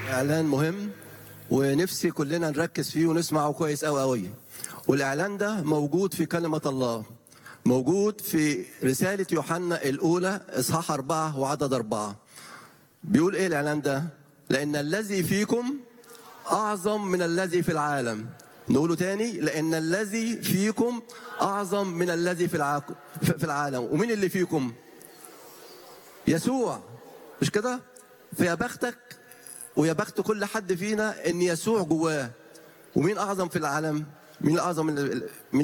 اعلان مهم ونفسي كلنا نركز فيه ونسمعه كويس قوي قوي والاعلان ده موجود في كلمه الله موجود في رساله يوحنا الاولى اصحاح أربعة وعدد أربعة بيقول ايه الاعلان ده لان الذي فيكم اعظم من الذي في العالم نقوله تاني لان الذي فيكم اعظم من الذي في الع- في العالم ومين اللي فيكم يسوع مش كده فيا بختك ويا بخت كل حد فينا ان يسوع جواه ومين اعظم في العالم مين الاعظم من ال- مين